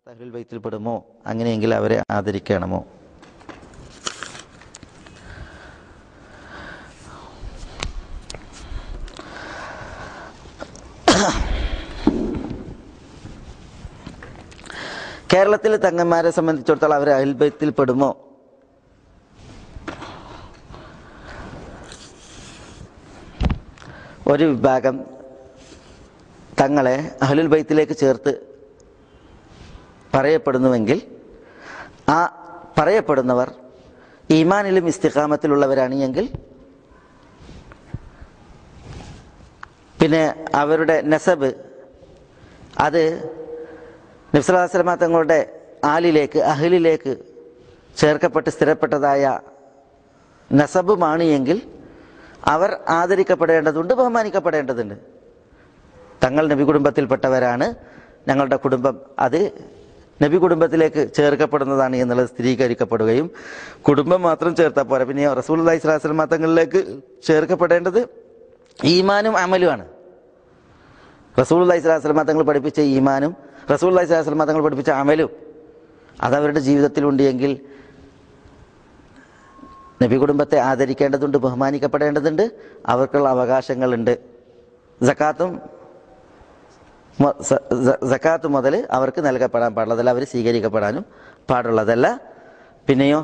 അഹ്ലുൽ ബൈത്തിൽ പെടുമോ അങ്ങനെയെങ്കിൽ അവരെ ആദരിക്കണമോ കേരളത്തിലെ തങ്ങന്മാരെ സംബന്ധിച്ചിടത്തോളം അവർ അഹ്ലുൽ ബൈത്തിൽ പെടുമോ ഒരു വിഭാഗം തങ്ങളെ അഹ്ലുൽ ബൈത്തിലേക്ക് ചേർത്ത് പറയപ്പെടുന്നുവെങ്കിൽ ആ പറയപ്പെടുന്നവർ ഈമാനിലും ഇസ്തിഖാമത്തിലുള്ളവരാണ് എങ്കിൽ പിന്നെ അവരുടെ നസബ് അത് നബ്സലാസ്ലമ തങ്ങളുടെ ആലിലേക്ക് അഹലിലേക്ക് ചേർക്കപ്പെട്ട് സ്ഥിരപ്പെട്ടതായ നസബുമാണ് എങ്കിൽ അവർ ആദരിക്കപ്പെടേണ്ടതുണ്ട് ബഹുമാനിക്കപ്പെടേണ്ടതുണ്ട് തങ്ങൾ നബി കുടുംബത്തിൽപ്പെട്ടവരാണ് ഞങ്ങളുടെ കുടുംബം അത് നബി കുടുംബത്തിലേക്ക് ചേർക്കപ്പെടുന്നതാണ് എന്നുള്ളത് സ്ഥിരീകരിക്കപ്പെടുകയും കുടുംബം മാത്രം ചേർത്താൽ പോരാ പിന്നെ റസൂൽ അള്ളഹി സ്വലാസ്ലമ തങ്ങളിലേക്ക് ചേർക്കപ്പെടേണ്ടത് ഈമാനും അമലുമാണ് റസൂൽ അള്ളഹി സ്വലാസ്ലമ തങ്ങൾ പഠിപ്പിച്ച ഈമാനും റസൂൽ അള്ളഹി സ്വലാസ്ലമ തങ്ങൾ പഠിപ്പിച്ച അമലും അതവരുടെ ജീവിതത്തിലുണ്ട് എങ്കിൽ നബി കുടുംബത്തെ ആദരിക്കേണ്ടതുണ്ട് ബഹുമാനിക്കപ്പെടേണ്ടതുണ്ട് അവർക്കുള്ള അവകാശങ്ങളുണ്ട് ജക്കാത്തും മൊ- സ- സ- സക്കാത്ത് മുതൽ അവർക്ക് നൽകപ്പെടാൻ പാടുള്ളതല്ല അവർ സ്വീകരിക്കപ്പെടാനും പാടുള്ളതല്ല പിന്നെയോ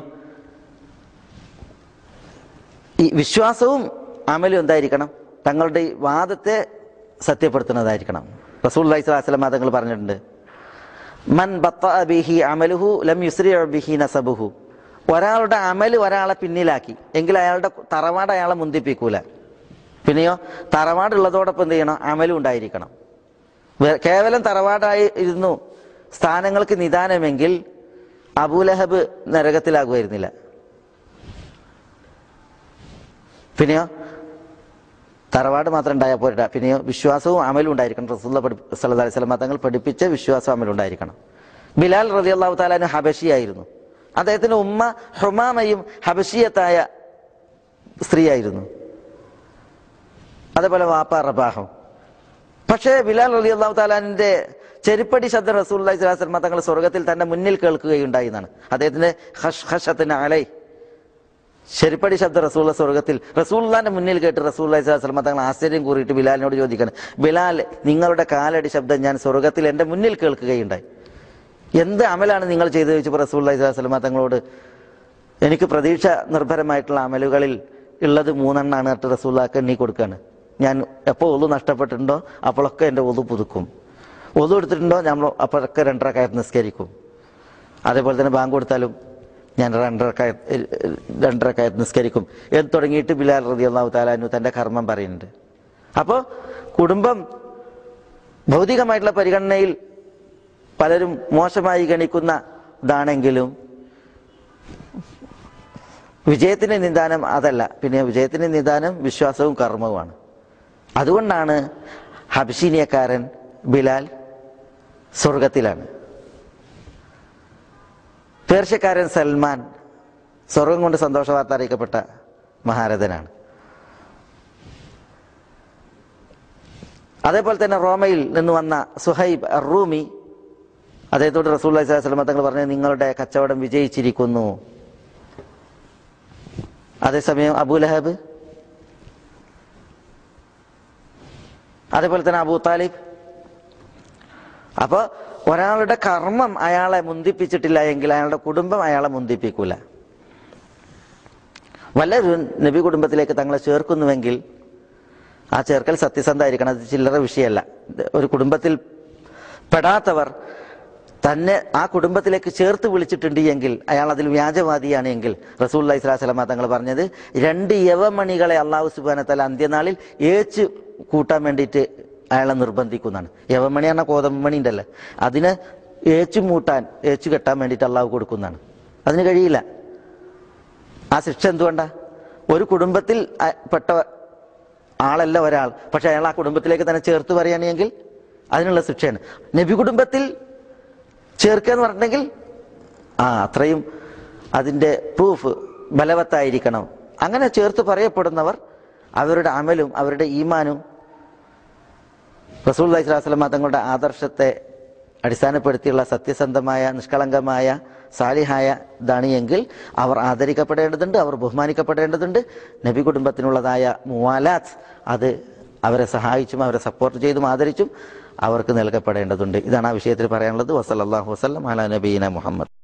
ഈ വിശ്വാസവും അമലും എന്തായിരിക്കണം തങ്ങളുടെ ഈ വാദത്തെ സത്യപ്പെടുത്തുന്നതായിരിക്കണം റസൂൽ അലൈഹി സ്വലാസ്ലം തങ്ങൾ പറഞ്ഞിട്ടുണ്ട് മൻ ബത്ത ബിഹി അമലുഹു ലം യുസ്രി ബിഹി നസബുഹു ഒരാളുടെ അമല് ഒരാളെ പിന്നിലാക്കി എങ്കിൽ അയാളുടെ തറവാട് അയാളെ മുന്തിപ്പിക്കൂല പിന്നെയോ തറവാടുള്ളതോടൊപ്പം എന്ത് ചെയ്യണം അമലും ഉണ്ടായിരിക്കണം വേ- കേവലം തറവാടായി ഇരുന്നു സ്ഥാനങ്ങൾക്ക് നിദാനമെങ്കിൽ അബൂലഹബ് നരകത്തിലാകുമായിരുന്നില്ല പിന്നെയോ തറവാട് മാത്രം ഉണ്ടായാൽ പോരാ പിന്നെയോ വിശ്വാസവും അമലും ഉണ്ടായിരിക്കണം റസൂല്ല പഠി സല്ലല്ലാഹു അലൈഹി വസല്ലം തങ്ങൾ പഠിപ്പിച്ച വിശ്വാസവും അമലും ഉണ്ടായിരിക്കണം ബിലാൽ റതി അള്ളാഹു താലാന് ഹബഷിയായിരുന്നു അദ്ദേഹത്തിന്റെ ഉമ്മ ഹുമാമയും ഹബഷിയത്തായ സ്ത്രീയായിരുന്നു അതേപോലെ വാപ്പ റബാഹും പക്ഷേ ബിലാൽ റലി അള്ളാഹു താലാനിന്റെ ചെരുപ്പടി ശബ്ദം റസൂൽ അലൈഹി സ്വലാസ്ലമ തങ്ങൾ സ്വർഗത്തിൽ തന്റെ മുന്നിൽ കേൾക്കുകയുണ്ടായി എന്നാണ് അദ്ദേഹത്തിന്റെ ഹഷ് ഹഷത്തിന് അലൈ ചെരുപ്പടി ശബ്ദം റസൂള്ള സ്വർഗത്തിൽ റസൂള്ളാന്റെ മുന്നിൽ കേട്ട് റസൂൽ അലൈഹി സ്വലാസ്ലമ തങ്ങൾ ആശ്ചര്യം കൂറിയിട്ട് ബിലാലിനോട് ചോദിക്കണം ബിലാൽ നിങ്ങളുടെ കാലടി ശബ്ദം ഞാൻ സ്വർഗത്തിൽ എന്റെ മുന്നിൽ കേൾക്കുകയുണ്ടായി എന്ത് അമലാണ് നിങ്ങൾ ചെയ്തു ചോദിച്ചപ്പോൾ റസൂൽ അലൈഹി സ്വലാസ്ലമ തങ്ങളോട് എനിക്ക് പ്രതീക്ഷ നിർഭരമായിട്ടുള്ള അമലുകളിൽ ഉള്ളത് മൂന്നെണ്ണാണ് എന്നിട്ട് റസൂല്ലാക്ക് എണ്ണി കൊടുക്കുകയാണ് ഞാൻ എപ്പോൾ ഒതു നഷ്ടപ്പെട്ടിട്ടുണ്ടോ അപ്പോഴൊക്കെ എൻ്റെ ഒതു പുതുക്കും ഒതു എടുത്തിട്ടുണ്ടോ നമ്മൾ അപ്പോഴൊക്കെ രണ്ടരക്കായത്ത് നിസ്കരിക്കും അതേപോലെ തന്നെ ബാങ്ക് കൊടുത്താലും ഞാൻ രണ്ടരക്കായ രണ്ടരക്കായത്ത് നിസ്കരിക്കും എന്ന് തുടങ്ങിയിട്ട് ബിലാൽ റതി അള്ളാഹു താലാനു തൻ്റെ കർമ്മം പറയുന്നുണ്ട് അപ്പോൾ കുടുംബം ഭൗതികമായിട്ടുള്ള പരിഗണനയിൽ പലരും മോശമായി ഗണിക്കുന്ന ഇതാണെങ്കിലും വിജയത്തിന്റെ നിദാനം അതല്ല പിന്നെ വിജയത്തിന്റെ നിദാനം വിശ്വാസവും കർമ്മവുമാണ് അതുകൊണ്ടാണ് ഹബ്ഷീനിയക്കാരൻ ബിലാൽ സ്വർഗത്തിലാണ് പേർഷ്യക്കാരൻ സൽമാൻ സ്വർഗം കൊണ്ട് സന്തോഷ വാർത്ത അറിയിക്കപ്പെട്ട മഹാരഥനാണ് അതേപോലെ തന്നെ റോമയിൽ നിന്ന് വന്ന സുഹൈബ് റൂമി അദ്ദേഹത്തോട് റസൂൽ അലൈഹി സ്വലമ തങ്ങൾ പറഞ്ഞു നിങ്ങളുടെ കച്ചവടം വിജയിച്ചിരിക്കുന്നു അതേസമയം അബൂലഹബ് അതേപോലെ തന്നെ അബൂ താലിബ് അപ്പൊ ഒരാളുടെ കർമ്മം അയാളെ മുന്തിപ്പിച്ചിട്ടില്ല എങ്കിൽ അയാളുടെ കുടുംബം അയാളെ മുന്തിപ്പിക്കൂല വല്ലവരും നബി കുടുംബത്തിലേക്ക് തങ്ങളെ ചേർക്കുന്നുവെങ്കിൽ ആ ചേർക്കൽ സത്യസന്ധമായിരിക്കണം അത് ചില്ലറ വിഷയമല്ല ഒരു കുടുംബത്തിൽ പെടാത്തവർ തന്നെ ആ കുടുംബത്തിലേക്ക് ചേർത്ത് വിളിച്ചിട്ടുണ്ട് എങ്കിൽ അയാൾ അതിൽ വ്യാജവാദിയാണ് എങ്കിൽ റസൂൽ അലൈഹി സ്വലാസ്ലമ തങ്ങൾ പറഞ്ഞത് രണ്ട് യവമണികളെ അള്ളാഹു സുബാനത്തല അന്ത്യനാളിൽ ഏച്ച് കൂട്ടാൻ വേണ്ടിയിട്ട് അയാളെ നിർബന്ധിക്കുന്നതാണ് യവമണി പറഞ്ഞ കോതമണി ഉണ്ടല്ലോ അതിനെ ഏച്ചു മൂട്ടാൻ ഏച്ചു കെട്ടാൻ വേണ്ടിയിട്ട് അള്ളാഹു കൊടുക്കുന്നതാണ് അതിന് കഴിയില്ല ആ ശിക്ഷ എന്തുകൊണ്ടാ ഒരു കുടുംബത്തിൽ അ- പെട്ട ആളല്ല ഒരാൾ പക്ഷെ അയാൾ ആ കുടുംബത്തിലേക്ക് തന്നെ ചേർത്ത് പറയുകയാണെങ്കിൽ അതിനുള്ള ശിക്ഷയാണ് നബി കുടുംബത്തിൽ ചേർക്കുക എന്ന് പറഞ്ഞിട്ടുണ്ടെങ്കിൽ ആ അത്രയും അതിൻ്റെ പ്രൂഫ് ബലവത്തായിരിക്കണം അങ്ങനെ ചേർത്ത് പറയപ്പെടുന്നവർ അവരുടെ അമലും അവരുടെ ഈമാനും റസൂൽ അലൈഹി സ്വലാസ്ലമ തങ്ങളുടെ ആദർശത്തെ അടിസ്ഥാനപ്പെടുത്തിയുള്ള സത്യസന്ധമായ നിഷ്കളങ്കമായ സാലിഹായ ഇതാണ് എങ്കിൽ അവർ ആദരിക്കപ്പെടേണ്ടതുണ്ട് അവർ ബഹുമാനിക്കപ്പെടേണ്ടതുണ്ട് നബി കുടുംബത്തിനുള്ളതായ മുവാലാത്ത് അത് അവരെ സഹായിച്ചും അവരെ സപ്പോർട്ട് ചെയ്തും ആദരിച്ചും അവർക്ക് നൽകപ്പെടേണ്ടതുണ്ട് ഇതാണ് ആ വിഷയത്തിൽ പറയാനുള്ളത് വസല്ലാഹു വസ്ലം അല നബീന മുഹമ്മദ്